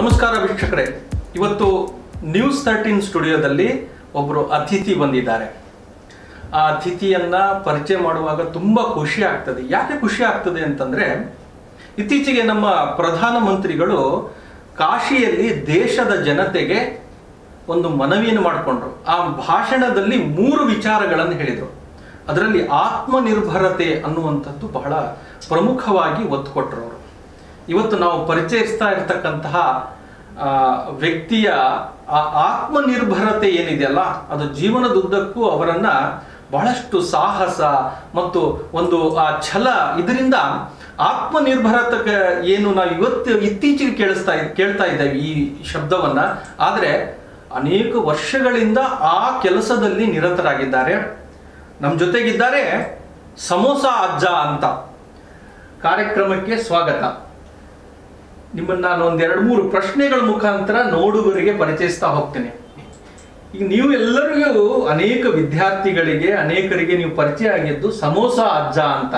ನಮಸ್ಕಾರ ವೀಕ್ಷಕರೇ ಇವತ್ತು ನ್ಯೂಸ್ ತರ್ಟೀನ್ ಸ್ಟುಡಿಯೋದಲ್ಲಿ ಒಬ್ಬರು ಅತಿಥಿ ಬಂದಿದ್ದಾರೆ ಆ ಅತಿಥಿಯನ್ನ ಪರಿಚಯ ಮಾಡುವಾಗ ತುಂಬಾ ಖುಷಿ ಆಗ್ತದೆ ಯಾಕೆ ಖುಷಿ ಆಗ್ತದೆ ಅಂತಂದ್ರೆ ಇತ್ತೀಚೆಗೆ ನಮ್ಮ ಪ್ರಧಾನಮಂತ್ರಿಗಳು ಕಾಶಿಯಲ್ಲಿ ದೇಶದ ಜನತೆಗೆ ಒಂದು ಮನವಿಯನ್ನು ಮಾಡಿಕೊಂಡ್ರು ಆ ಭಾಷಣದಲ್ಲಿ ಮೂರು ವಿಚಾರಗಳನ್ನು ಹೇಳಿದರು ಅದರಲ್ಲಿ ಆತ್ಮನಿರ್ಭರತೆ ಅನ್ನುವಂಥದ್ದು ಬಹಳ ಪ್ರಮುಖವಾಗಿ ಒತ್ತು ಕೊಟ್ಟರು ಅವರು ಇವತ್ತು ನಾವು ಪರಿಚಯಿಸ್ತಾ ಇರತಕ್ಕಂತಹ ಆ, ವ್ಯಕ್ತಿಯ ಆ ಆತ್ಮನಿರ್ಭರತೆ ಏನಿದೆಯಲ್ಲ ಅದು ಜೀವನದುದ್ದಕ್ಕೂ ಅವರನ್ನ ಬಹಳಷ್ಟು ಸಾಹಸ ಮತ್ತು ಒಂದು ಆ ಛಲ ಇದರಿಂದ ಆತ್ಮನಿರ್ಭರತೆ ಏನು ನಾವು ಇವತ್ತು ಇತ್ತೀಚೆಗೆ ಕೇಳಿಸ್ತಾ ಇದ್- ಕೇಳ್ತಾ ಇದ್ದೇವೆ ಈ ಶಬ್ದವನ್ನ ಆದ್ರೆ ಅನೇಕ ವರ್ಷಗಳಿಂದ ಆ ಕೆಲಸದಲ್ಲಿ ನಿರತರಾಗಿದ್ದಾರೆ ನಮ್ಮ ಜೊತೆಗಿದ್ದಾರೆ ಸಮೋಸ ಅಜ್ಜ ಅಂತ ಕಾರ್ಯಕ್ರಮಕ್ಕೆ ಸ್ವಾಗತ ನಿಮ್ಮನ್ನ ನಾನು ಒಂದೆರಡು ಮೂರು ಪ್ರಶ್ನೆಗಳ ಮುಖಾಂತರ ನೋಡುಗರಿಗೆ ಪರಿಚಯಿಸ್ತಾ ಹೋಗ್ತೇನೆ ಈಗ ನೀವು ಎಲ್ಲರಿಗೂ ಅನೇಕ ವಿದ್ಯಾರ್ಥಿಗಳಿಗೆ ಅನೇಕರಿಗೆ ನೀವು ಪರಿಚಯ ಆಗಿದ್ದು ಸಮೋಸ ಅಜ್ಜ ಅಂತ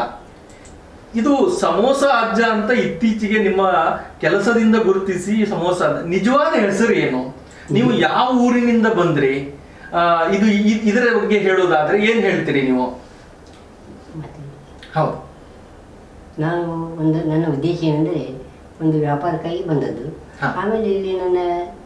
ಇದು ಸಮೋಸ ಅಜ್ಜ ಅಂತ ಇತ್ತೀಚೆಗೆ ನಿಮ್ಮ ಕೆಲಸದಿಂದ ಗುರುತಿಸಿ ಸಮೋಸ ಅಜ್ಜ. ನಿಜವಾದ ಹೆಸರು ಏನು ನೀವು ಯಾವ ಊರಿನಿಂದ ಬಂದ್ರಿ ಆ, ಇದು ಇ- ಇದರ ಬಗ್ಗೆ ಹೇಳೋದಾದ್ರೆ ಏನ್ ಹೇಳ್ತೀರಿ ನೀವು ಮತ್ತೆ ಹೌದು ನಾನು ಒಂದು ನನ್ನ ಉದ್ದೇಶ ಏನೆಂದರೆ ಒಂದು ವ್ಯಾಪಾರಕ್ಕಾಗಿ ಬಂದದ್ದು ಹಾ. ಆಮೇಲೆ ಇಲ್ಲಿ ನನ್ನ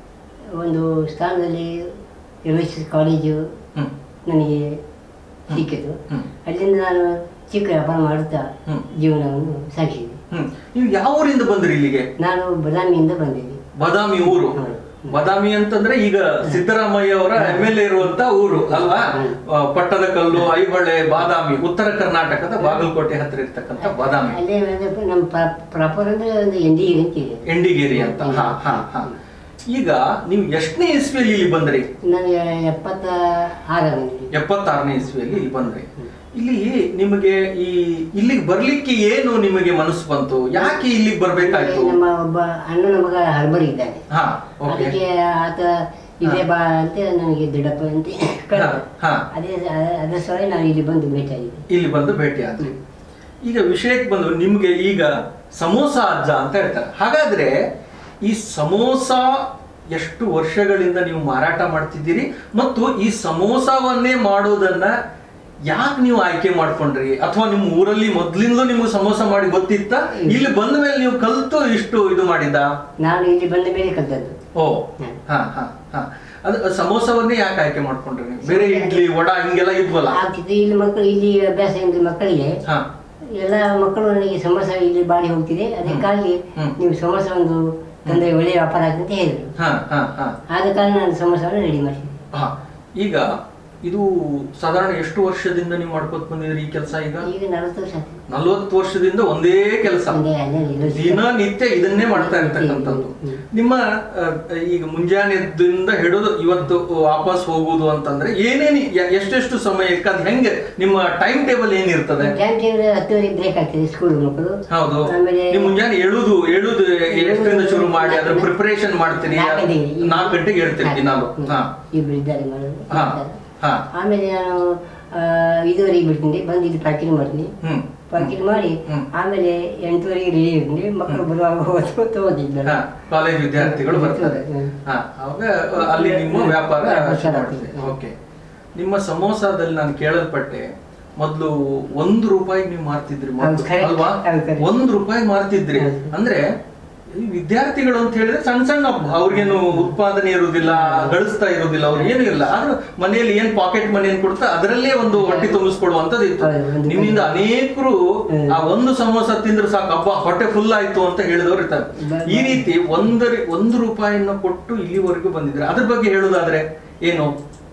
ಒಂದು ಸ್ಥಾನದಲ್ಲಿ ಯೂನಿವರ್ಸಿಟಿ ಕಾಲೇಜು ಹ್ಮ್ ನನಗೆ ಸಿಕ್ಕಿತು ಹ್ಮ್. ಅಲ್ಲಿಂದ ನಾನು ಚಿಕ್ಕ ವ್ಯಾಪಾರ ಮಾಡುತ್ತಾ ಹ್ಮ್. ಜೀವನವನ್ನು ಸಾಗಿಸಿದೆ ಹ್ಮ್ ನೀವು ಯಾವ ಊರಿಂದ ಬಂದ್ರಿ ಇಲ್ಲಿಗೆ ನಾನು ಬದಾಮಿಯಿಂದ ಬಂದಿದ್ದೆ ಬಾದಾಮಿ ಊರು ಹೌದು. ಬಾದಾಮಿ ಅಂತಂದ್ರೆ ಈಗ ಸಿದ್ದರಾಮಯ್ಯ ಅವರ ಎಂ ಎಲ್ ಎ ಇರುವಂತ ಊರು ಅಲ್ವಾ ಹ್ಮ್. ಆ, ಪಟ್ಟದಕಲ್ಲು ಐಹೊಳೆ ಬಾದಾಮಿ ಉತ್ತರ ಕರ್ನಾಟಕದ ಬಾಗಲಕೋಟೆ ಹತ್ರ ಇರ್ತಕ್ಕಂಥ ಬಾದಾಮಿ ಅಲ್ಲೇ ಒಂದು ನಮ್ಮ ಪ್ರಾಪರ್ ಅಂದ್ರೆ ಒಂದು ಎಂಡಿ ಅಂತಿದೆ ಎಂಡಿಗೇರಿ ಅಂತ ಹಾ ಹಾ ಹಾ ಈಗ ನೀವು ಎಷ್ಟನೇ ಇಸ್ವಿಯಲ್ಲಿ ಇಲ್ಲಿ ಬಂದ್ರಿ ನಾನು ಎಪ್ಪತ್ತ ಆರ ಬಂದಿದ್ದೆ ಎಪ್ಪತ್ತಾರನೇ ಇಸ್ವಿಯಲ್ಲಿ ಇಲ್ಲಿ ಬಂದ್ರಿ ಇಲ್ಲಿ ನಿಮಗೆ ಈ ಇಲ್ಲಿಗೆ ಬರ್ಲಿಕ್ಕೆ ಏನು ನಿಮಗೆ ಮನಸ್ಸು ಬಂತು ಯಾಕೆ ಇಲ್ಲಿಗೆ ಬರ್ಬೇಕಾಯ್ತು ನಮ್ಮ ಒಬ್ಬ ಅಣ್ಣನ ಮಗ ಹರ್ಬರ್ ಇದ್ದಾನೆ ಹಾ ಓಕೆ ಅದಕ್ಕೆ ಆತ ಇದೇ ಬಾ ಅಂತ ನನಗೆ ದೊಡ್ಡಪ್ಪ ಅಂತ ಕರೆದ. ಹಾ. ಅದೇ ಅ- ಅದರ ಸಲುವಾಗಿ ನಾನು ಇಲ್ಲಿ ಬಂದು ಭೇಟಿ ಆಗಿದೆ ಇಲ್ಲಿ ಬಂದು ಭೇಟಿ ಆದ್ರಿ ಈಗ ವಿಷಯಕ್ಕೆ ಬಂದು ನಿಮ್ಗೆ ಈಗ ಸಮೋಸ ಅಜ್ಜ ಅಂತ ಹೇಳ್ತಾರೆ ಹಾಗಾದ್ರೆ ಈ ಸಮೋಸ ಎಷ್ಟು ವರ್ಷಗಳಿಂದ ನೀವು ಮಾರಾಟ ಮಾಡ್ತಿದ್ದೀರಿ ಮತ್ತು ಈ ಸಮೋಸವನ್ನೇ ಮಾಡೋದನ್ನ ಯಾಕೆ ನೀವು ಆಯ್ಕೆ ಮಾಡ್ಕೊಂಡ್ರಿ ಅಥವಾ ನಿಮ್ಮ ಊರಲ್ಲಿ ಮೊದ್ಲಿಂದಲೂ ನಿಮ್ಗೆ ಸಮೋಸ ಮಾಡಿ ಗೊತ್ತಿತ್ತ ಇಲ್ಲಿ ಬಂದ ಮೇಲೆ ನೀವು ಕಲ್ತು ಇಷ್ಟು ಇದು ಮಾಡಿದ ನಾನು ಇಲ್ಲಿ ಬಂದ ಮೇಲೆ ಕಲ್ತದ್ದು ಓ ಹ್ಮ್. ಹಾ ಹಾ ಹಾ ಅದು ಸಮೋಸವನ್ನೇ ಯಾಕೆ ಆಯ್ಕೆ ಮಾಡ್ಕೊಂಡ್ರಿ ನೀವು ಬೇರೆ ಇಡ್ಲಿ ವಡ ಹಿಂಗೆಲ್ಲ ಇದ್ವಲ್ಲ ಆಗ್ತಿತ್ತು ಇಲ್ಲಿ ಮಕ್ಕಳು ಇಲ್ಲಿ ಅಭ್ಯಾಸ ಏನಿದೆ ಮಕ್ಕಳಿಗೆ ಹಾ ಎಲ್ಲ ಮಕ್ಕಳು ನನಗೆ ಸಮೋಸ ಇಲ್ಲಿ ಬಾಡಿ ಹೋಗ್ತಿದೆ ಅದಕ್ಕಾಗಿ ಹ್ಮ್. ನೀವು ಸಮೋಸ ಒಂದು ತಂದ್ರೆ ಒಳ್ಳೆಯ ವ್ಯಾಪಾರ ಆಗ್ತದೆ ಅಂತ ಹೇಳಿದ್ರು ಹಾ ಹಾ ಹಾ ಆದ ಕಾರಣ ನಾನು ಸಮೋಸವನ್ನು ರೆಡಿ ಮಾಡಿಸಿದೆ ಹಾ ಈಗ ಇದು ಸಾಧಾರಣ ಎಷ್ಟು ವರ್ಷದಿಂದ ನೀವು ಮಾಡ್ಕೊತ ಬಂದಿದ್ರಿ ಈ ಕೆಲಸ ಈಗ ಈಗ ನಲವತ್ತು ವರ್ಷ ಆಯ್ತು. ನಲ್ವತ್ತು ವರ್ಷದಿಂದ ಒಂದೇ ಕೆಲಸ ಒಂದೇ ಅಲ್ಲೇ ನಿಲ್ಲಿಸಿ. ದಿನ ನಿತ್ಯ ಇದನ್ನೇ ಮಾಡ್ತಾ ಇರ್ತಕ್ಕಂಥದ್ದು ಹ್ಮ್. ನಿಮ್ಮ ಆ, ಈಗ ಮುಂಜಾನೆದಿಂದ ಹಿಡಿದು ಇವತ್ತು ವಾಪಸ್ ಹೋಗುದು ಅಂತಂದ್ರೆ ಏನೇನು ಯ- ಎಷ್ಟೆಷ್ಟು ಸಮಯಕ್ಕೆ ಅದು ಹೆಂಗೆ ನಿಮ್ಮ ಟೈಮ್ ಟೇಬಲ್ ಏನಿರ್ತದೆ ಟೈಮ್ ಟೇಬಲ್ ಹತ್ತುವರೆಗೆ ಬ್ರೇಕ್ ಆಗ್ತದೆ ಸ್ಕೂಲ್ ಮಕ್ಕಳು ಹೌದು ಆಮೇಲೆ ನೀವು ಮುಂಜಾನೆ ಎಳುದು ಎಳುದು ಎಷ್ಟರಿಂದ ಶುರು ಮಾಡಿ ಅದ್ರ ಪ್ರಿಪರೇಷನ್ ಮಾಡ್ತೀರಿ ನಾಲ್ಕು ಗಂಟೆಗೆ. ನಾಲ್ಕು ಗಂಟೆಗೆ ಹೇಳ್ತೀರಿ ದಿನಾಲು ಹ್ಮ್. ಹಾ ಇಬ್ರು ಇದ್ದಾರೆ ಮಾಡೋದು ಹಾ ಮಾಡ್ತಾರೆ. ಹಾ ಆಮೇಲೆ ನಾನು ಆ, ಐದುವರೆಗೆ ಬಿಡ್ತೀನಿ ಬಂದು ಇಲ್ಲಿ ಪ್ಯಾಕಿಂಗ್ ಮಾಡ್ತೀನಿ ಹ್ಮ್ ಪ್ಯಾಕಿಂಗ್ ಮಾಡಿ ಹ್ಮ್. ಆಮೇಲೆ ಎಂಟುವರೆಗೆ ರೆಡಿ ಇರ್ತೀನಿ ಮಕ್ಕಳು ಬರುವಾಗ ಓದ್ಕೊತ ಓದಿದ್ದಾರೆ ಹಾ, ಕಾಲೇಜ್ ವಿದ್ಯಾರ್ಥಿಗಳು ಬರ್ತಾರೆ ಹ್ಮ್. ಹಾ ಅವಾಗ ಅಲ್ಲಿ ನಿಮ್ಮ ವ್ಯಾಪಾರ ವ್ಯಾಪಾರ ಶುರು ಆಗ್ತದೆ. ಮಾಡ್ತೀರಿ. ಓಕೆ ನಿಮ್ಮ ಸಮೋಸದಲ್ಲಿ ನಾನು ಕೇಳಲ್ಪಟ್ಟೆ ಮೊದ್ಲು ಒಂದು ರೂಪಾಯಿ ನೀವು ಮಾರ್ತಿದ್ರಿ ಮೊದ್ಲು, ಹೌದು, correct. ಅಲ್ವಾ ಹೌದು, correct. ಒಂದು ರೂಪಾಯಿ ಮಾರ್ತಿದ್ರಿ ಹೌದು. ಅಂದ್ರೆ ಈ ವಿದ್ಯಾರ್ಥಿಗಳು ಅಂತ ಹೇಳಿದ್ರೆ ಸಣ್ಣ ಸಣ್ಣ ಅವ್ರಿಗೇನು ಉತ್ಪಾದನೆ ಇರುವುದಿಲ್ಲ ಗಳಿಸ್ತಾ ಇರುವುದಿಲ್ಲ ಅವ್ರು ಏನು ಇಲ್ಲ ಆದ್ರೂ ಮನೆಯಲ್ಲಿ ಏನ್ ಪಾಕೆಟ್ ಮನಿ ಏನ್ ಕೊಡ್ತಾ ಅದರಲ್ಲೇ ಒಂದು ಹೊಟ್ಟೆ ತುಂಬಿಸ್ಕೊಡುವಂತದ್ದು ಇತ್ತು ಹೌದು, ಒಂದು ನಿಮ್ಮಿಂದ ಅನೇಕರು ಹ್ಮ್. ಆ ಒಂದು ಸಮೋಸ ತಿಂದ್ರೆ ಸಾಕು ಹಬ್ಬ ಹೊಟ್ಟೆ ಫುಲ್ ಆಯ್ತು ಅಂತ ಹೇಳಿದವರು ಇರ್ತಾರೆ ಬ- ಈ ರೀತಿ ಒಂದರಿ ಒಂದು ರೂಪಾಯಿನ ಕೊಟ್ಟು ಇಲ್ಲಿವರೆಗೂ ಬಂದಿದ್ರೆ ಅದ್ರ ಬಗ್ಗೆ ಹೇಳುದಾದ್ರೆ ಏನು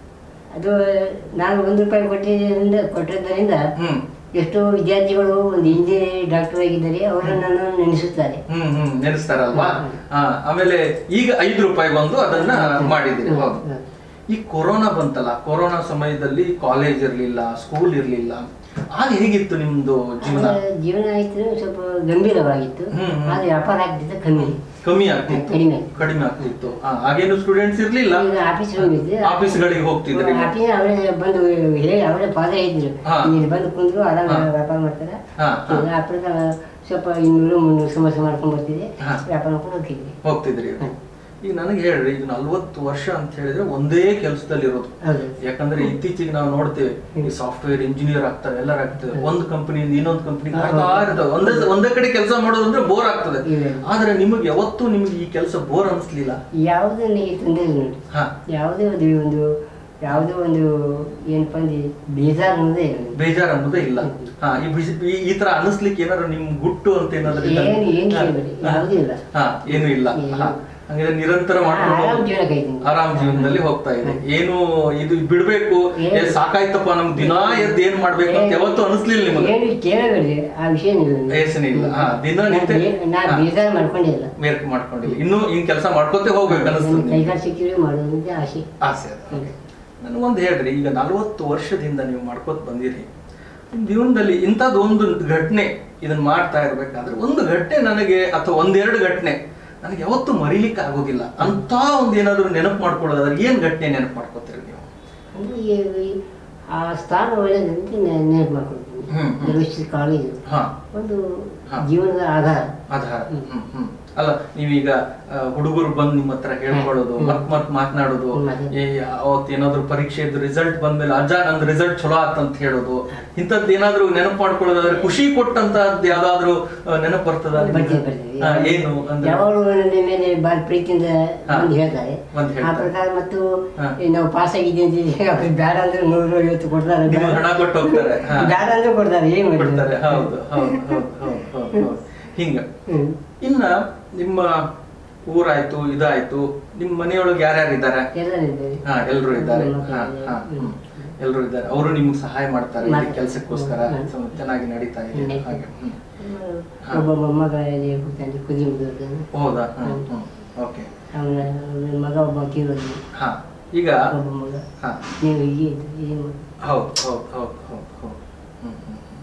ಅದು ನಾನು ಒಂದು ರೂಪಾಯಿ ಕೊಟ್ಟಿದ್ದರಿಂದ ಕೊಟ್ಟಿದ್ದರಿಂದ ಹ್ಮ್ ಎಷ್ಟೋ ವಿದ್ಯಾರ್ಥಿಗಳು ಒಂದು ಇಂಜಿನಿಯರ್ ಡಾಕ್ಟರ್ ಆಗಿದ್ದಾರೆ ಅವರನ್ನು ನೆನೆಸುತ್ತಾರೆ ಹ್ಮ್ ಹ್ಮ್ ನೆನೆಸ್ತಾರಲ್ವಾ ಹ್ಮ್. ಹಾ ಆಮೇಲೆ ಈಗ ಐದು ರೂಪಾಯಿ ಬಂದು ಅದನ್ನ ಮಾಡಿದ್ರಿ ಹ್ಮ್. ಹೌದು ಹ್ಮ್. ಈ ಕೊರೋನಾ ಬಂತಲ್ಲ ಕೊರೋನಾ ಸಮಯದಲ್ಲಿ ಕಾಲೇಜ್ ಇರ್ಲಿಲ್ಲ ಸ್ಕೂಲ್ ಇರ್ಲಿಲ್ಲ ಆಗ ಹೇಗಿತ್ತು ನಿಮ್ದು ಜೀವನ ಆಗ ಜೀವನ ಆಯ್ತು ಸ್ವಲ್ಪ ಗಂಭೀರವಾಗಿತ್ತು ಹ್ಮ್, ಹ್ಮ್. ಆದ್ರೆ ವ್ಯಾಪಾರ ಆಗ್ತಿತ್ತು ಕಮ್ಮಿ ಕಮ್ಮಿ ಆಗ್ತಿತ್ತು ಕಡಿಮೆ. ಕಡಿಮೆ ಆಗ್ತಿತ್ತು ಹಾ, ಆಗೇನು ಸ್ಟೂಡೆಂಟ್ಸ್ ಇರ್ಲಿಲ್ಲ ಈಗ ಆಫೀಸ್ ಹೋಗಿದ್ದೆ ಆಫೀಸ್ಗಳಿಗೆ ಹೋಗ್ತಿದ್ರಿ ಆಫೀಸ್ ಅವರೇ ಬಂದು ಹೇಳಿ ಅವರೇ ಫಾದರ್ ಇದ್ರು ಹಾ. ಇಲ್ಲಿ ಬಂದು ಕುಂದ್ರು ಆರಾಮ ಹಾ. ವ್ಯಾಪಾರ ಮಾಡ್ತಾರೆ ಹಾ, ಹಾ. ಅப்புறம் ಸ್ವಲ್ಪ ಇನ್ನೂರು ಮುನ್ನೂರು ಸಮೋಸ ಮಾಡ್ಕೊಂಡ್ ಬರ್ತಿದ್ದೆ ಹಾ. ವ್ಯಾಪಾರ ಮಾಡ್ಕೊಂಡು ಹೋಗ್ತಿದ್ವಿ ಹೋಗ್ತಿದ್ರಿ ಹ್ಮ್. ಈಗ ನನಗೆ ಹೇಳ್ರಿ ಈಗ ನಲ್ವತ್ತು ವರ್ಷ ಅಂತ ಹೇಳಿದ್ರೆ ಒಂದೇ ಕೆಲಸದಲ್ಲಿ ಇರೋದು ಹೌದು ಯಾಕಂದ್ರೆ ಇತ್ತೀಚೆಗೆ ನಾವು ನೋಡ್ತೇವೆ ಈ ಸಾಫ್ಟ್ವೇರ್ ಇಂಜಿನಿಯರ್ ಆಗ್ತಾರೆ ಎಲ್ಲರೂ ಆಗ್ತದೆ ಒಂದು ಕಂಪನಿಯಿಂದ ಇನ್ನೊಂದು ಕಂಪನಿ ಆಗ್ತಾ ಇರ್ತವೆ ಒಂದೇ ಒಂದೇ ಕಡೆ ಕೆಲಸ ಮಾಡೋದು ಅಂದ್ರೆ ಬೋರ್ ಆಗ್ತದೆ ಇದೆ. ಆದ್ರೆ ನಿಮಗೆ ಯಾವತ್ತೂ ನಿಮಗೆ ಈ ಕೆಲಸ ಬೋರ್ ಅನಿಸ್ಲಿಲ್ಲ ಯಾವುದೇ ನನಗೆ ತೊಂದರೆ ಇಲ್ಲ ನೋಡಿ ಹಾ ಯಾವುದೇ ಒಂದು ಒಂದು ಯಾವುದೋ ಒಂದು ಏನಪ್ಪ ಅಂದ್ರೆ ಬೇಜಾರು ಅನ್ನೋದೇ ಇಲ್ಲ ನನಗೆ. ಬೇಜಾರ್ ಅನ್ನೋದೇ ಇಲ್ಲ ಹಾ ಈ ಬಿಸಿ- ಈ- ಈ ತರ ಅನಿಸ್ಲಿಕ್ಕೆ ಏನಾದ್ರು ನಿಮ್ ಗುಟ್ಟು ಅಂತ ಏನಾದ್ರು ಇದೆಯಾ? ಏನು ಏನು ಹಾ, ಕೇಳಬೇಡಿ ಹಾ. ಯಾವುದೂ ಇಲ್ಲ ಹಾ ಏನು ಇಲ್ಲ ಏನು. ಹಾ ಹಂಗಾದ್ರೆ ನಿರಂತರ ಮಾಡ್ಕೊಂಡು ಆರಾಮ್ ಹೋಗೋದು. ಜೀವನ ಕೈತೀನಿ ಆರಾಮ್ ಜೀವನದಲ್ಲಿ ಹೋಗ್ತಾ ಇದೆ ಏನು ಇದು ಬಿಡ್ಬೇಕು ಏ, ಏನು? ಸಾಕಾಯ್ತಪ್ಪ ನಮ್ಗೆ ದಿನಾ ಎದ್ದು ಏನ್ ಮಾಡ್ಬೇಕು ಅಂತ ಯಾವತ್ತೂ ಅನಿಸ್ಲಿಲ್ಲ ನಿಮಗೆ ಏನು ಕೇಳಬೇಡಿ ಆ ವಿಷಯ ಇಲ್ಲ ನನಗೆ. ಯೋಚನೆ ಇಲ್ಲ. ಹಾ, ದಿನ ನಾನು ನಿತ್ಯ- ಬೇ- ನಾನು ಹಾ. ಬೇಜಾರು ಮಾಡ್ಕೊಂಡಿಲ್ಲ ಮೇರ್ಕ್ ಮಾಡ್ಕೊಂಡಿಲ್ಲ ಇನ್ನು ಈ ಕೆಲಸ ಮಾಡ್ಕೊತೇ ಹೋಗ್ಬೇಕು ನನ್ನ ಅನಿಸ್ತದೆ ಕೈಗಾರ ಸಿಕ್ಕಿದ್ರೆ ಮಾಡೋದಂತೆ ಆಸೆ ಆಸೆ ಅದು ನನಗೊಂದು ಹೇಳ್ರಿ ಈಗ ನಲವತ್ತು ವರ್ಷದಿಂದ ನೀವು ಮಾಡ್ಕೋತ ಬಂದಿರಿ ನಿಮ್ ಜೀವನದಲ್ಲಿ ಇಂಥದ್ದು ಒಂದು ಘಟನೆ ಇದನ್ನ ಮಾಡ್ತಾ ಇರ್ಬೇಕಾದ್ರೆ ಒಂದು ಘಟನೆ ನನಗೆ ಅಥವಾ ಒಂದೆರಡು ಘಟನೆ ನನಗೆ ಯಾವತ್ತೂ ಮರಿಲಿಕ್ಕೆ ಆಗೋದಿಲ್ಲ ಅಂತ ಒಂದು ಏನಾದ್ರು ನೆನಪು ಮಾಡ್ಕೊಳ್ಳೋದಾದ್ರೆ ಏನ್ ಘಟನೆ ನೆನಪು ಮಾಡ್ಕೋತೀರಿ ನೀವು ಅಂದ್ರೆ ಈ- ಈ- ಆ ಸ್ಥಾನ ಒಳ್ಳೆದಂತ ನೆನಪು ಮಾಡ್ಕೊಳ್ತೀನಿ ಹ್ಮ್, ಹ್ಮ್. ಯೂನಿವರ್ಸಿಟಿ ಕಾಲೇಜು ಹಾ ಒಂದು ಹಾ. ಜೀವನದ ಆಧಾರ ಆಧಾರ ಹ್ಮ್ ಹ್ಮ್ ಅಲ್ಲ ನೀವೀಗ ಹುಡುಗರು ಬಂದು ನಿಮ್ಮ ಹತ್ರ ಹೇಳ್ಕೊಳ್ಳೋದು ಹ್ಮ್. ಮತ್ ಮತ್ ಮಾತನಾಡೋದು ಹ್ಮ್, ಅದೇ. ಏ ಅವತ್ತು ಏನಾದ್ರು ಪರೀಕ್ಷೆದು ರಿಸಲ್ಟ್ ಬಂದ್ಮೇಲೆ ಅಜ್ಜ ನಂದು ರಿಸಲ್ಟ್ ಚಲೋ ಆತಂತ ಹೇಳೋದು ಇಂಥದ್ದು ಏನಾದ್ರು ನೆನಪು ಮಾಡ್ಕೊಳ್ಳೋದಾದ್ರೆ ಖುಷಿ ಕೊಟ್ಟಂತದ್ದು ಯಾವ್ದಾದ್ರು ಆ, ನೆನಪು ಬರ್ತದ ಬರ್ತೀವಿ ಬರ್ತೀವಿ ಹಾ, ಏನು ಅಂದ್ರೆ ಯಾವಾಗಲೂ ನನ್ನ ಮೇಲೆ ಭಾಳ ಪ್ರೀತಿಯಿಂದ ಹಾ. ಬಂದು ಹೇಳ್ತಾರೆ ಬಂದು ಆ ಹೇಳ್ತಾರೆ. ಪ್ರಕಾರ ಮತ್ತು ಹಾ. ಈ ನಾವು ಪಾಸ್ ಆಗಿದ್ದೀವಿ ಅಂತ ಅವ್ರು ಬೇಡ ಅಂದ್ರೆ ನೂರು ಐವತ್ತು ಕೊಡ್ತಾರೆ ನಿಮ್ಗೆ ಹಣ ಕೊಟ್ಟು ಹೋಗ್ತಾರೆ ಹಾ. ಬೇಡ ಅಂದ್ರೆ ಕೊಡ್ತಾರೆ ಏನ್ ಕೊಡ್ತಾರೆ ಮಾಡ್ತಾರೆ ಹೌದು ಹೌದು ಹೌದು ಹೌದು ಹೌದು ಹೌದು ಹಿಂಗ ಹ್ಮ್. ಇನ್ನ ನಿಮ್ಮ ಊರಾಯ್ತು ಇದಾಯ್ತು ನಿಮ್ಮ ಮನೆಯೊಳಗೆ ಯಾರ್ಯಾರು ಇದ್ದಾರೆ ಎಲ್ಲ ಇದ್ದಾರೆ ಹಾ ಎಲ್ರು ಇದ್ದಾರೆ ಹ್ಮ್, ಹಾ ಮತ್ತೆ ಹಾ ಹ್ಮ್. ಹ್ಮ್. ಎಲ್ರು ಇದ್ದಾರೆ ಅವರು ನಿಮ್ಗೆ ಸಹಾಯ ಮಾಡ್ತಾರೆ ಈ ಮಾಡ್ತಾರೆ. ಕೆಲಸಕ್ಕೋಸ್ಕರ ಹ್ಮ್. ಸೊ ಚೆನ್ನಾಗಿ ನಡೀತಾ ಇದೆ ಹ್ಮ್. ಹಾಗೆ ಹ್ಮ್. ಒಬ್ಬ ಮೊಮ್ಮಗ ಇಲ್ಲಿ ಹೋಗ್ತಾನೆ ಕುದಿ ಮುಗಿದೋಗ್ತಾನೆ ಹೌದಾ ಹ್ಮ್ ಹ್ಮ್ ಓಕೆ ಅವನ ಅವನ ಮಗ ಒಬ್ಬ ತೀರೋದು ಹಾ ಈಗ ಒಬ್ಬ ಮಗ ಹಾ ನೀವು ಹೀಗೆ ಇದ್ದು ಹೀಗೆ ಮಾಡಿ. ಹೌದು ಹೌದು ಹೌದು ಹೌದು ಹೌದು ಹ್ಮ್ ಹ್ಮ್ ಹ್ಮ್.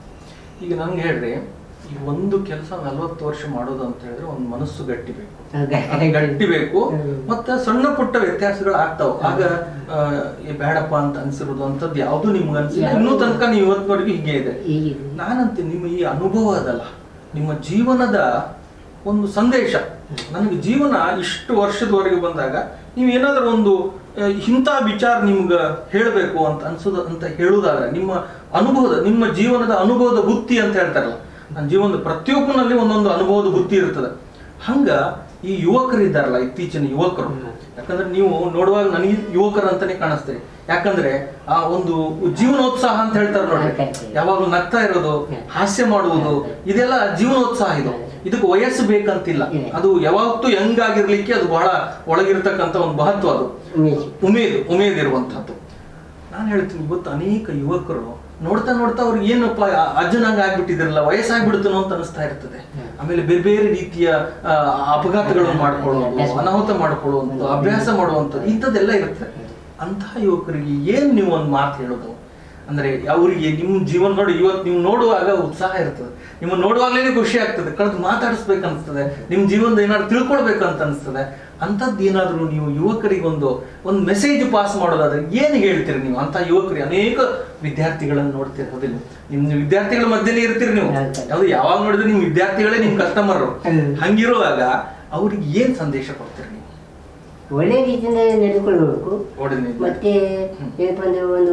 ಈಗ ನನ್ಗೆ ಹೇಳ್ರಿ ಈ ಒಂದು ಕೆಲಸ ನಲ್ವತ್ತು ವರ್ಷ ಮಾಡೋದು ಅಂತ ಹೇಳಿದ್ರೆ ಒಂದು ಮನಸ್ಸು ಗಟ್ಟಿ ಬೇಕು ಹೌದಾ? ಅದು ಗಟ್ಟಿ ಬೇಕು ಹ್ಮ್. ಮತ್ತೆ ಸಣ್ಣ ಪುಟ್ಟ ವ್ಯತ್ಯಾಸಗಳು ಆಗ್ತಾವ ಆಗ ಆ, ಈ ಬೇಡಪ್ಪ ಅಂತ ಅನ್ಸಿರೋದು ಅಂತದ್ದು ಯಾವ್ದು ನಿಮ್ಗೆ ಅನ್ಸಿಲ್ಲ ಯಾವ್ದು- ಇನ್ನೂ ತನಕ ನೀವು ಇವತ್ತಿನವರೆಗೂ ಹೀಗೆ ಇದೆ ಹೀಗಿದೆ ನಾನಂತೆ ನಿಮ್ಮ ಈ ಅನುಭವ ಅದಲ್ಲ ನಿಮ್ಮ ಜೀವನದ ಒಂದು ಸಂದೇಶ ನನಗೆ ಜೀವನ ಇಷ್ಟು ವರ್ಷದವರೆಗೆ ಬಂದಾಗ ನೀವು ಏನಾದರೂ ಒಂದು ಆ, ಇಂಥ ವಿಚಾರ ನಿಮ್ಗೆ ಹೇಳಬೇಕು ಅಂತ ಅನ್ಸೋದು ಅಂತ ಹೇಳುವುದಾದ್ರೆ ನಿಮ್ಮ ಅನುಭವದ ನಿಮ್ಮ ಜೀವನದ ಅನುಭವದ ಬುತ್ತಿ ಅಂತ ಹೇಳ್ತಾರಲ್ಲ ನನ್ನ ಜೀವನದ ಪ್ರತಿಯೊಬ್ಬನಲ್ಲಿ ಒಂದೊಂದು ಅನುಭವದ ಬುತ್ತಿ ಇರ್ತದೆ ಹಂಗ ಈ ಯುವಕರು ಇದ್ದಾರಲ್ಲ ಇತ್ತೀಚಿನ ಯುವಕರು ಯಾಕಂದ್ರೆ ನೀವು ನೋಡುವಾಗ ನನಗೆ ಯುವಕರು ಅಂತಾನೆ ಕಾಣಿಸ್ತೀರಿ ಯಾಕಂದ್ರೆ ಆ ಒಂದು ಜೀವನೋತ್ಸಾಹ ಅಂತ ಹೇಳ್ತಾರೆ ನೋಡ್ರಿ ಯಾವಾಗಲೂ ನಗ್ತಾ ಇರೋದು ಹಾಸ್ಯ ಮಾಡುವುದು ಇದೆಲ್ಲ ಜೀವನೋತ್ಸಾಹ ಇದು ಇದಕ್ಕೆ ವಯಸ್ಸು ಬೇಕಂತಿಲ್ಲ ಅದು ಯಾವತ್ತೂ ಯಂಗ್ ಆಗಿರ್ಲಿಕ್ಕೆ ಅದು ಬಹಳ ಒಳಗಿರ್ತಕ್ಕಂಥ ಒಂದು ಮಹತ್ವ ಅದು ಉಮೇಶ್ ಉಮೇದು ಉಮೇದ್ ಇರುವಂತಹದ್ದು ನಾನು ಹೇಳ್ತೀನಿ ಇವತ್ತು ಅನೇಕ ಯುವಕರು ನೋಡ್ತಾ ನೋಡ್ತಾ ಅವ್ರಿಗೆ ಏನಪ್ಪ ಆ- ಅಜ್ಜನಂಗ ಆಗ್ಬಿಟ್ಟಿದ್ರಲ್ಲ ವಯಸ್ಸಾಗ್ಬಿಡುತ್ತನೋ ಅಂತ ಅನಿಸ್ತಾ ಇರ್ತದೆ ಆಮೇಲೆ ಬೇರೆ ಬೇರೆ ರೀತಿಯ ಆ, ಅಪಘಾತಗಳನ್ನು ಮಾಡ್ಕೊಳ್ಳೋದು ಅನಾಹುತ ಮಾಡ್ಕೊಳ್ಳುವಂಥದ್ದು ಅಭ್ಯಾಸ ಮಾಡುವಂಥದ್ದು ಇಂಥದ್ದೆಲ್ಲ ಇರ್ತದೆ ಅಂತಹ ಯುವಕರಿಗೆ ಏನ್ ನೀವು ಒಂದು ಮಾತು ಹೇಳೋದು ಅಂದ್ರೆ ಅವರಿಗೆ ನಿಮ್ಮ ಜೀವನ ನೋಡಿ ಇವತ್ತು ನೀವು ನೋಡುವಾಗ ಉತ್ಸಾಹ ಇರ್ತದೆ ನಿಮ್ಮ ನೋಡುವಾಗಲೇ ಖುಷಿ ಆಗ್ತದೆ ಕಳೆದು ಮಾತಾಡಿಸ್ಬೇಕು ಅನಿಸ್ತದೆ ನಿಮ್ಮ ಜೀವನದ ಏನಾದ್ರು ತಿಳ್ಕೊಳ್ಬೇಕು ಅಂತ ಅನಿಸ್ತದೆ ಅಂಥದ್ದು ಏನಾದರೂ ನೀವು ಯುವಕರಿಗೆ ಒಂದು ಒಂದು ಮೆಸೇಜ್ ಪಾಸ್ ಮಾಡೋದಾದ್ರೆ ಏನು ಹೇಳ್ತೀರಿ ನೀವು ಅಂತ ಯುವಕರಿಗೆ ಅನೇಕ ವಿದ್ಯಾರ್ಥಿಗಳನ್ನು ನೋಡ್ತೀರಿ ಹೌದಿಲ್ಲ ನಿಮ್ಮ ವಿದ್ಯಾರ್ಥಿಗಳ ಮಧ್ಯೆನೇ ಇರ್ತೀರಿ ನೀವು ಹೌದು. ಯಾವ್ದು ಯಾವಾಗ ನೋಡಿದ್ರೆ ನಿಮ್ಮ ವಿದ್ಯಾರ್ಥಿಗಳೇ ನಿಮ್ಮ ಕಸ್ಟಮರ್ ಹ್ಮ್. ಹಂಗಿರುವಾಗ ಅವ್ರಿಗೆ ಏನ್ ಸಂದೇಶ ಕೊಡ್ತೀರಿ ನೀವು ಒಳ್ಳೆ ರೀತಿಯಿಂದ ನಡೆದುಕೊಳ್ಬೇಕು ಒಡನೆ ಮತ್ತೆ ಹ್ಮ್. ಏನಪ್ಪ ಅಂದ್ರೆ ಒಂದು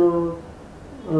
ಆ,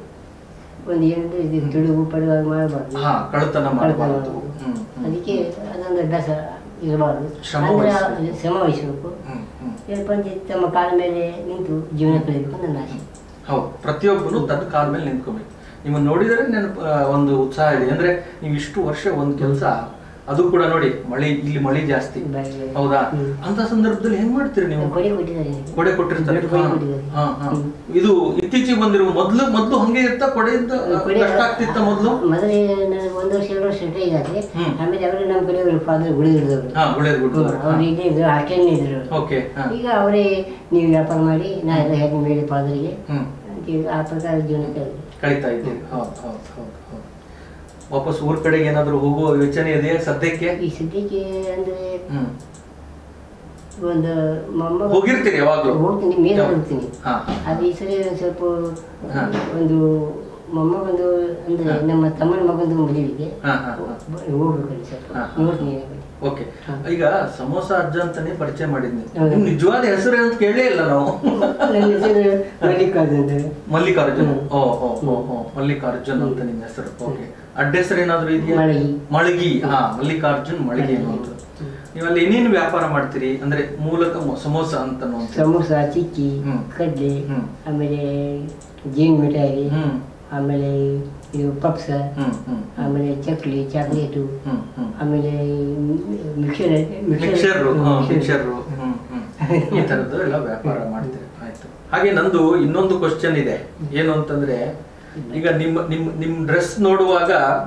ಒಂದು ಏನಂದ್ರೆ ಇದು ತುಡುಗು ಪಡುಗ ಮಾಡಬಾರ್ದು ಹಾ ಕಳ್ತನ ಮಾಡಬಾರ್ದು ಕಳ್ತನ ಹ್ಮ್ ಹ್ಮ್. ಅದಕ್ಕೆ ಅದೊಂದು ಅಭ್ಯಾಸ ಇರಬಾರ್ದು ಶ್ರಮ ಅಂದ್ರೆ ವಹಿಸ್ಬೇಕು. ಅದು ಶ್ರಮ ವಹಿಸಬೇಕು ಹ್ಮ್ ಹ್ಮ್ ಏನಪ್ಪ ಅಂದ್ರೆ ತಮ್ಮ ಕಾಲ ಮೇಲೆ ನಿಂತು ಜೀವನ ಕಳೆಯಬೇಕು ನನ್ನ ಆಸೆ ಹೌದು ಪ್ರತಿಯೊಬ್ಬನು ತನ್ನ ಕಾಲ ಮೇಲೆ ನಿಂತ್ಕೋಬೇಕು ನಿಮ್ಮನ್ನ ನೋಡಿದರೆ ನೆನಪು ಆ, ಒಂದು ಉತ್ಸಾಹ ಇದೆ ಅಂದ್ರೆ ನೀವು ಇಷ್ಟು ವರ್ಷ ಒಂದು ಕೆಲಸ ಅದು ಕೂಡ ನೋಡಿ ಮಳೆ ಇಲ್ಲಿ ಮಳೆ ಜಾಸ್ತಿ ಬರೀ- ಹೌದಾ ಹ್ಮ್. ಅಂತ ಸಂದರ್ಭದಲ್ಲಿ ಹೆಂಗ್ ಮಾಡ್ತೀರಿ ನೀವು ಕೊಡೆ ಕೊಟ್ಟಿದ್ದಾರೆ ನನಗೆ. ಕೊಡೆ ಕೊಟ್ಟಿರ್ತಾರೆ ದೊಡ್ಡ ಕೊಡೆ ಹಾ, ಕೊಟ್ಟಿದ್ದಾರೆ. ಹಾ, ಹಾ. ಹ್ಮ್. ಇದು ಇತ್ತೀಚೆಗೆ ಬಂದಿರುವ ಮೊದ್ಲು ಮೊದ್ಲು ಹಂಗೆ ಇರ್ತಾ ಕೊಡೆಯಿಂದ ಆ, ಕೊಡೆ ಕಷ್ಟ ಆಗ್ತಿತ್ತ ಮೊದ್ಲು ಮೊದಲೇ ನನಗೆ ಒಂದು ವರ್ಷ ಎರಡು ವರ್ಷ ರಿಟೈರ್ ಆದ್ರೆ ಹ್ಮ್. ಆಮೇಲೆ ಅವರು ನಮ್ಮ ಕಡೆ ಅವರು ಫಾದರ್ ಗುಡಿ ಹಿಡಿದವರು ಹಾ ಗುಳೇದ್ ಗುಡ್ಡು ಅವ್ರು ಇಲ್ಲೇ ಇದ್ರು ಹಾಸ್ಟೆಲ್ ಇದ್ರು ಅವ್ರು. ಓಕೆ ಹಾ ಈಗ ಅವರೇ ನೀವು ವ್ಯಾಪಾರ ಮಾಡಿ ನಾ ಎಲ್ಲ ಹೇಗೆ ಮೇಲೆ ಫಾದರಿಗೆ ಹ್ಮ್ ಅಂತ ಹೇಳಿ ಆ ಪ್ರಕಾರ ಜೀವನ ಕಳೆದೆ. ಕಳೀತಾ ಇದ್ದೀವಿ ಹೌದು ಹೌದು ಹೌದು ಹೌದು ವಾಪಸ್ ಊರ್ ಕಡೆಗೆ ಏನಾದ್ರು ಹೋಗುವ ಯೋಚನೆ ಇದೆಯಾ ಸದ್ಯಕ್ಕೆ ಈ ಸದ್ಯಕ್ಕೆ ಅಂದ್ರೆ ಹ್ಮ್ ಒಂದು ಮೊಮ್ಮಗ ಹೋಗಿರ್ತೀರಿ ಯಾವಾಗ್ಲೂ ಹೋಗ್ತೀನಿ ಮೇಲೆ ಹೋಗ್ತೀನಿ ಹಾ ಅದು ಈ ಸರಿ ಒಂದ್ ಸ್ವಲ್ಪ ಹಾ. ಒಂದು ಮೊಮ್ಮಗೊಂದು ಅಂದ್ರೆ ಹಾ. ನಮ್ಮ ತಮ್ಮನ ಮಗಂದು ಮದುವೆಗೆ ಹಾ ಹಾ ಹಾ ಹೋಗ್ಬೇಕು ಸ್ವಲ್ಪ ಹಾ. ನೋಡ್ತೀನಿ ಓಕೆ ಹಾ. ಈಗ ಸಮೋಸ ಅಜ್ಜ ಅಂತಾನೆ ಪರಿಚಯ ಮಾಡಿದ್ನಿ ಹೌದು. ನಿಮ್ ನಿಜವಾದ ಹೆಸರು ಅಂತ ಕೇಳೇ ಇಲ್ಲ ನಾವು ನನ್ನ ಹೆಸರು ಮಲ್ಲಿಕಾರ್ಜುನ್ ಅಂತ. ಮಲ್ಲಿಕಾರ್ಜುನ್ ಹ್ಮ್. ಓ ಹೋ ಹೋ ಹೋ ಮಲ್ಲಿಕಾರ್ಜುನ್ ಅಂತ ನಿಮ್ಮ ಹೆಸರು ಓಕೆ ಅಡ್ಡ ಹೆಸರು ಏನಾದ್ರು ಇದೆಯಾ ಮಳಗಿ. ಮಳಗಿ ಹಾ ಮಲ್ಲಿಕಾರ್ಜುನ್ ಮಳಗಿ ಅನ್ನುವಂಥ ನೀವಲ್ಲಿ ಏನೇನು ವ್ಯಾಪಾರ ಮಾಡ್ತೀರಿ ಅಂದ್ರೆ ಮೂಲಕ ಮೊ- ಸಮೋಸ ಅಂತ ಅನ್ನುವಂಥದ್ದು. ಸಮೋಸ ಚಿಕ್ಕಿ ಹ್ಮ್. ಕಡ್ಲೆ ಹ್ಮ್. ಆಮೇಲೆ ಜೇನು ಮಿಠಾಯಿ ಹ್ಮ್ ಆಮೇಲೆ ಇದು ಪಪ್ಸ ಹ್ಮ್ ಹ್ಮ್ ಆಮೇಲೆ ಚಕ್ಲಿ ಚಾಕ್ಲೇಟು ಹ್ಮ್ ಹ್ಮ್ ಆಮೇಲೆ ಮಿಕ್ಸರ್ ಮಿಕ್ಸರ್ ಮಿಕ್ಸರ್ ಹ್ಮ್ ಹ್ಮ್ ಈ ತರದ್ದು ಎಲ್ಲ ವ್ಯಾಪಾರ ಮಾಡ್ತೀರಿ ಆಯ್ತು ಹಾಗೆ ನಂದು ಇನ್ನೊಂದು ಕ್ವಶನ್ ಇದೆ ಏನು ಅಂತಂದ್ರೆ ಈಗ ನಿಮ್ಮ ನಿಮ್ ನಿಮ್ ಡ್ರೆಸ್ ನೋಡುವಾಗ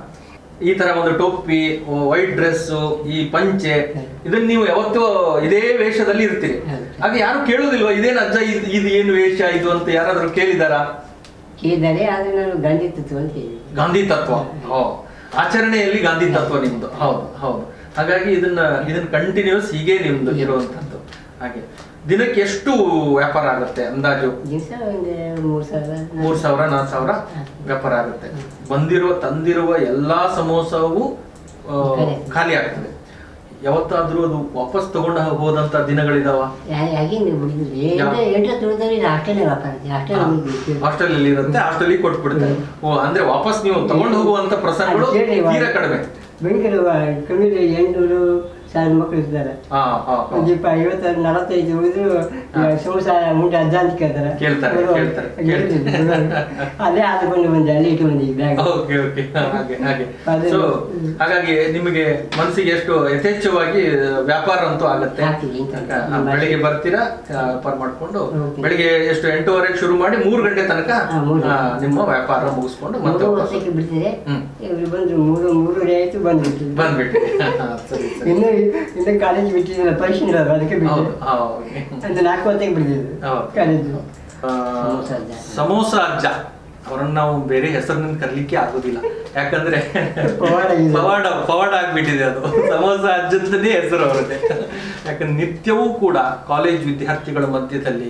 ಈ ತರ ಒಂದು ಟೋಪಿ ವೈಟ್ ಡ್ರೆಸ್ ಈ ಪಂಚೆ ಇದನ್ನ ನೀವು ಯಾವತ್ತೂ ಇದೇ ವೇಷದಲ್ಲಿ ಇರ್ತೀರಿ ಹೌದು. ಹಾಗೆ ಯಾರು ಕೇಳುದಿಲ್ವಾ ಇದೇನ್ ಅಜ್ಜ ಇದು ಇದು ಏನು ವೇಷ ಇದು ಅಂತ ಯಾರಾದ್ರೂ ಕೇಳಿದಾರಾ ಕೇಳಿದ್ದಾರೆ ಆದರೆ ನಾನು ಗಾಂಧಿ ತತ್ವ ಅಂತ ಹೇಳಿದೆ ಗಾಂಧಿ ತತ್ವ ಓ ಆಚರಣೆಯಲ್ಲಿ ಗಾಂಧಿ ತತ್ವ ನಿಮ್ದು ಹೌದು ಹೌದು ಹಾಗಾಗಿ ಇದನ್ನ ಇದನ್ನ ಕಂಟಿನ್ಯೂಸ್ ಹೀಗೆ ನಿಮ್ದು ಇರುವಂತದ್ದು ಹಾಗೆ ದಿನಕ್ಕೆ ಎಷ್ಟು ವ್ಯಾಪಾರ ಆಗುತ್ತೆ ಅಂದಾಜು ದಿವಸ ಒಂದು ಮೂರು ಸಾವಿರ ಮೂರ್ ಸಾವಿರ ನಾಲ್ಕು ಸಾವಿರ ವ್ಯಾಪಾರ ಆಗುತ್ತೆ ಬಂದಿರುವ ತಂದಿರುವ ಎಲ್ಲಾ ಸಮೋಸವು ಆ, ಖಾಲಿ. ಖಾಲಿ ಆಗ್ತದೆ ಯಾವತ್ತಾದ್ರೂ ಅದು ವಾಪಸ್ ತಗೊಂಡು ಹೋದಂತ ದಿನಗಳಿದಾವ ಹಾಗೆ ನೀವು ಬಿಡಿದ್ರು ಎಂಟು ಎಂಟು ತುಳಿದ್ರೆ ಇದು ಹಾಸ್ಟೆಲ್ ವ್ಯಾಪಾರ ಹಾಸ್ಟೆಲ್ ಹಾಸ್ಟೆಲ್ ಅಲ್ಲಿ ಇರುತ್ತೆ ಹಾಸ್ಟೆಲ್ ಕೊಟ್ಬಿಡ್ತಾರೆ ಓ ಅಂದ್ರೆ ವಾಪಸ್ ನೀವು ತಗೊಂಡು ಹೋಗುವಂತ ಪ್ರಸಂಗಗಳು ಅದು ಕೇಳಿ ಇವಾಗ. ತೀರಾ ಕಡಿಮೆ ಬೆಂಗಳೂರು ಕಮ್ಮಿ ಎಂಟುನೂರು ಸಾವಿರ ಮಕ್ಕಳು ಇದ್ದಾರೆ ಹಾ ಹಾ ಹಾ. ಒಂದು ಇಪ್ಪ ಐವತ್ತು ಐವತ್ತೈದು ಉಳಿದ್ರು ಸಮೋಸ ಮುಂದೆ ಅಜ್ಜ ಅಂತ ಕೇಳ್ತಾರೆ ಕೇಳ್ತಾರೆ, ಅವರು ಕೇಳ್ತಾರೆ, ಹೇಳ್ತಿದ್ರು. ಅಲ್ಲೇ ಆದುಕೊಂಡು ಬಂದೆ ಅಲ್ಲಿ ಇಟ್ಟು ಬಂದಿ ಬ್ಯಾಗ್ ಓಕೆ ಓಕೆ ಹಾಗೆ ಹಾಗೆ ಅದೇ. ಸೊ ಹಾಗಾಗಿ ನಿಮಗೆ ಮನಸ್ಸಿಗೆ ಎಷ್ಟು ಯಥೇಚ್ಛವಾಗಿ ವ್ಯಾಪಾರ ಅಂತೂ ಆಗುತ್ತೆ ಆಗ್ತದೆ, ಇಂಥ- ಆ, ಬೆಳಿಗ್ಗೆ ಬರ್ತೀರಾ ಆ, ವ್ಯಾಪಾರ ಮಾಡ್ಕೊಂಡು Okay. ಬೆಳಿಗ್ಗೆ ಎಷ್ಟು ಎಂಟೂವರೆಗೆ ಶುರು ಮಾಡಿ ಮೂರು ಗಂಟೆ ತನಕ ಹಾ, ಮೂರು ಆ, ನಿಮ್ಮ ವ್ಯಾಪಾರ ಮುಗಿಸ್ಕೊಂಡು ಮತ್ತೆ ಮೂರು ವಾಪಸ್ ವರ್ಷಕ್ಕೆ ಬಿಡ್ತಿದೆ ಹ್ಮ್. ಇವರು ಬಂದ್ರು ಮೂರು ಮೂರುವರೆ ಆಯ್ತು ಬಂದ್ಬಿಟ್ಟು ಬಂದ್ಬಿಟ್ಟು ಹಾ, ಸರಿ ಸರಿ ಇನ್ನು ಇನ್ನು ಕಾಲೇಜ್ ಬಿಟ್ಟಿದ್ದಿಲ್ಲ ಪರೀಕ್ಷೆ ಇರೋದು ಅದಕ್ಕೆ ಹೌದು ಬಿಟ್ಟಿದೆ ಹಾ, okay. ಒಂದು ನಾಲ್ಕು ಹೊತ್ತಿಗೆ ಬಿಡ್ತಿದ್ದು ಹೌದು. ಕಾಲೇಜು ಆ, ಸಮೋಸ ಅಜ್ಜ. ಸಮೋಸ ಅಜ್ಜ ಅವರನ್ನ ನಾವು ಬೇರೆ ಹೆಸರಿನಿಂದ ಕರ್ಲಿಕ್ಕೆ ಆಗುದಿಲ್ಲ ಯಾಕಂದ್ರೆ ಪವಾಡ ಇದೆ. ಪವಾಡ ಪವಾಡ ಆಗ್ಬಿಟ್ಟಿದೆ ಅದು ಸಮೋಸ ಅಜ್ಜಂತನೇ ಹೆಸರು ಅವರದ್ದೇ ಯಾಕಂದ್ರೆ ನಿತ್ಯವೂ ಕೂಡ ಕಾಲೇಜ್ ವಿದ್ಯಾರ್ಥಿಗಳ ಮಧ್ಯದಲ್ಲಿ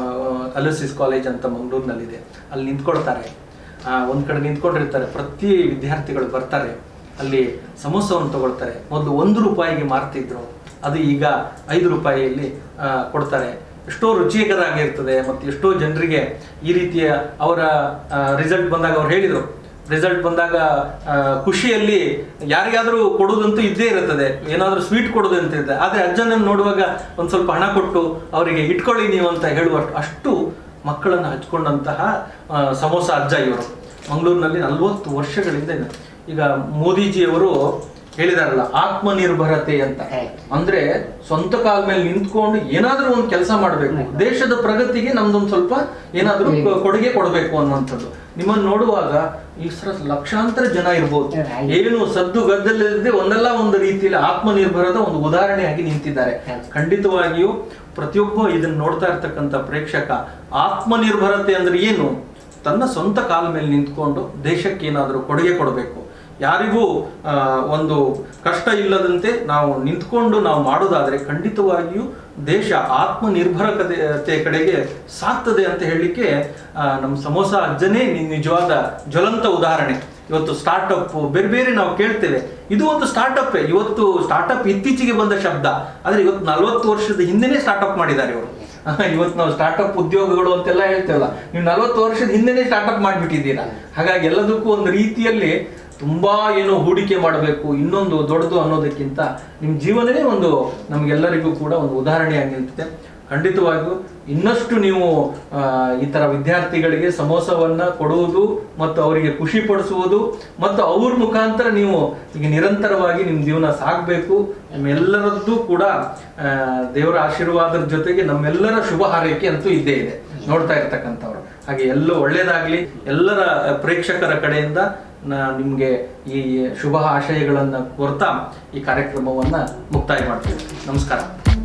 ಅಲಸಿಸ್ ಕಾಲೇಜ್ ಅಂತ ಮಂಗಳೂರಿನಲ್ಲಿದೆ ಅಲ್ಲಿ ನಿಂತ್ಕೊಳ್ತಾರೆ ಆ, ಒಂದ್ ಕಡೆ ನಿಂತ್ಕೊಂಡಿರ್ತಾರೆ ಪ್ರತಿ ವಿದ್ಯಾರ್ಥಿಗಳು ಬರ್ತಾರೆ ಅಲ್ಲಿ ಸಮೋಸವನ್ನು ತಗೊಳ್ತಾರೆ ಮೊದಲು ಒಂದು ರೂಪಾಯಿಗೆ ಮಾರ್ತಿದ್ರು ಅದು ಈಗ ಐದು ರೂಪಾಯಿಯಲ್ಲಿ ಆ, ಕೊಡ್ತಾರೆ ಎಷ್ಟೋ ರುಚಿಕರ ಆಗಿರ್ತದೆ ಮತ್ತು ಎಷ್ಟೋ ಜನರಿಗೆ ಈ ರೀತಿಯ ಅವರ ರಿಸಲ್ಟ್ ಬಂದಾಗ ಅವ್ರು ಹೇಳಿದರು ರಿಸಲ್ಟ್ ಬಂದಾಗ ಆ, ಖುಷಿಯಲ್ಲಿ ಯಾರಿಗಾದ್ರೂ ಕೊಡೋದಂತೂ ಇದ್ದೇ ಇರುತ್ತದೆ ಏನಾದರೂ ಸ್ವೀಟ್ ಕೊಡೋದು ಅಂತ ಇರುತ್ತೆ ಆದರೆ ಅಜ್ಜನನ್ನು ನೋಡುವಾಗ ಒಂದು ಸ್ವಲ್ಪ ಹಣ ಕೊಟ್ಟು ಅವರಿಗೆ ಇಟ್ಕೊಳ್ಳಿ ನೀವು ಅಂತ ಹೇಳುವಷ್ಟು ಅಷ್ಟು ಮಕ್ಕಳನ್ನು ಹಚ್ಕೊಂಡಂತಹ ಆ, ಸಮೋಸ ಅಜ್ಜ ಇವರು ಮಂಗಳೂರಿನಲ್ಲಿ ನಲವತ್ತು ವರ್ಷಗಳಿಂದ ಇದೆ ಈಗ ಮೋದಿಜಿಯವರು ಹೇಳಿದಾರಲ್ಲ ಆತ್ಮನಿರ್ಭರತೆ ಅಂತ Correct. ಅಂದ್ರೆ ಸ್ವಂತ ಕಾಲ ಮೇಲೆ ನಿಂತ್ಕೊಂಡು ಏನಾದ್ರೂ ಒಂದು ಕೆಲಸ ಮಾಡಬೇಕು ದೇಶದ ಪ್ರಗತಿಗೆ ನಮ್ದೊಂದು ಸ್ವಲ್ಪ ಏನಾದ್ರೂ ಕೊ- ಕೊಡುಗೆ ಕೊಡಬೇಕು ಅನ್ನುವಂಥದ್ದು ನಿಮ್ಮನ್ನು ನೋಡುವಾಗ ಈ ಸರ ಲಕ್ಷಾಂತರ ಜನ ಇರ್ಬೋದು Right. ಏನು ಸದ್ದು ಗದ್ದಲಿಲ್ಲದೆ ಒಂದಲ್ಲ ಒಂದು ರೀತಿಯಲ್ಲಿ ಆತ್ಮನಿರ್ಭರದ ಒಂದು ಉದಾಹರಣೆಯಾಗಿ ನಿಂತಿದ್ದಾರೆ Right. ಖಂಡಿತವಾಗಿಯೂ ಪ್ರತಿಯೊಬ್ಬ ಇದನ್ನ ನೋಡ್ತಾ ಇರ್ತಕ್ಕಂಥ ಪ್ರೇಕ್ಷಕ ಆತ್ಮನಿರ್ಭರತೆ ಅಂದ್ರೆ ಏನು ತನ್ನ ಸ್ವಂತ ಕಾಲ ಮೇಲೆ ನಿಂತ್ಕೊಂಡು ದೇಶಕ್ಕೆ ಏನಾದರೂ ಕೊಡುಗೆ ಕೊಡಬೇಕು ಯಾರಿಗೂ ಆ, ಒಂದು ಕಷ್ಟ ಇಲ್ಲದಂತೆ ನಾವು ನಿಂತ್ಕೊಂಡು ನಾವು ಮಾಡೋದಾದ್ರೆ ಖಂಡಿತವಾಗಿಯೂ ದೇಶ ಆತ್ಮನಿರ್ಭರತೆ ಕಡೆಗೆ ಸಾಕ್ತದೆ ಅಂತ ಹೇಳಲಿಕ್ಕೆ ಆ, ನಮ್ಮ ಸಮೋಸ ಅಜ್ಜನೇ ನಿ- ನಿಜವಾದ ಜ್ವಲಂತ ಉದಾಹರಣೆ ಇವತ್ತು ಸ್ಟಾರ್ಟ್ಅಪ್ ಬೇರೆ ಬೇರೆ ನಾವು ಕೇಳ್ತೇವೆ ಇದು ಒಂದು ಸ್ಟಾರ್ಟ್ಅಪ್ ಇವತ್ತು ಸ್ಟಾರ್ಟ್ಅಪ್ ಇತ್ತೀಚೆಗೆ ಬಂದ ಶಬ್ದ ಆದ್ರೆ ಇವತ್ತು ನಲವತ್ತು ವರ್ಷದ ಹಿಂದೆನೇ ಸ್ಟಾರ್ಟ್ಅಪ್ ಮಾಡಿದ್ದಾರೆ ಇವರು ಇವತ್ತು ನಾವು ಸ್ಟಾರ್ಟ್ಅಪ್ ಉದ್ಯೋಗಗಳು ಅಂತೆಲ್ಲ ಹೇಳ್ತೇವಲ್ಲ ನೀವು ನಲವತ್ತು ವರ್ಷದ ಹಿಂದೆನೇ ಸ್ಟಾರ್ಟ್ಅಪ್ ಮಾಡಿಬಿಟ್ಟಿದ್ದೀರಾ ಹಾಗಾಗಿ ಎಲ್ಲದಕ್ಕೂ ಒಂದು ರೀತಿಯಲ್ಲಿ ತುಂಬಾ ಏನು ಹೂಡಿಕೆ ಮಾಡಬೇಕು ಇನ್ನೊಂದು ದೊಡ್ಡದು ಅನ್ನೋದಕ್ಕಿಂತ ನಿಮ್ಮ ಜೀವನನೇ ಒಂದು ನಮಗೆಲ್ಲರಿಗೂ ಕೂಡ ಒಂದು ಉದಾಹರಣೆಯಾಗಿ ನಿಲ್ತದೆ ಖಂಡಿತವಾಗಿಯೂ ಇನ್ನಷ್ಟು ನೀವು ಆ, ಈ ತರ ವಿದ್ಯಾರ್ಥಿಗಳಿಗೆ ಸಮೋಸವನ್ನ ಕೊಡುವುದು ಮತ್ತು ಅವರಿಗೆ ಖುಷಿ ಪಡಿಸುವುದು ಮತ್ತು ಅವ್ರ ಮುಖಾಂತರ ನೀವು ಈಗ ನಿರಂತರವಾಗಿ ನಿಮ್ಮ ಜೀವನ ಸಾಗಬೇಕು ನಿಮ್ಮೆಲ್ಲರದ್ದು ಕೂಡ ಆ, ದೇವರ ಆಶೀರ್ವಾದದ ಜೊತೆಗೆ ನಮ್ಮೆಲ್ಲರ ಶುಭ ಹಾರೈಕೆ ಅಂತೂ ಇದ್ದೇ ಇದೆ ನೋಡ್ತಾ ಇರ್ತಕ್ಕಂಥವ್ರು ಹಾಗೆ ಎಲ್ಲೂ ಒಳ್ಳೇದಾಗ್ಲಿ ಎಲ್ಲರ ಪ್ರೇಕ್ಷಕರ ಕಡೆಯಿಂದ ನಾ ನಿಮ್ಗೆ ಈ ಶುಭ ಆಶಯಗಳನ್ನ ಕೋರ್ತಾ ಈ ಕಾರ್ಯಕ್ರಮವನ್ನ ಮುಕ್ತಾಯ ಮಾಡ್ತೀವಿ ನಮಸ್ಕಾರ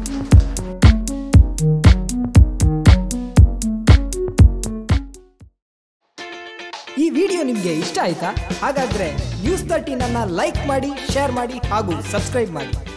ಈ ವಿಡಿಯೋ ನಿಮಗೆ ಇಷ್ಟ ಆಯ್ತಾ ಹಾಗಾದ್ರೆ ನ್ಯೂಸ್ ತರ್ಟೀನ್ ಅನ್ನ ಲೈಕ್ ಮಾಡಿ ಶೇರ್ ಮಾಡಿ ಹಾಗೂ ಸಬ್ಸ್ಕ್ರೈಬ್ ಮಾಡಿ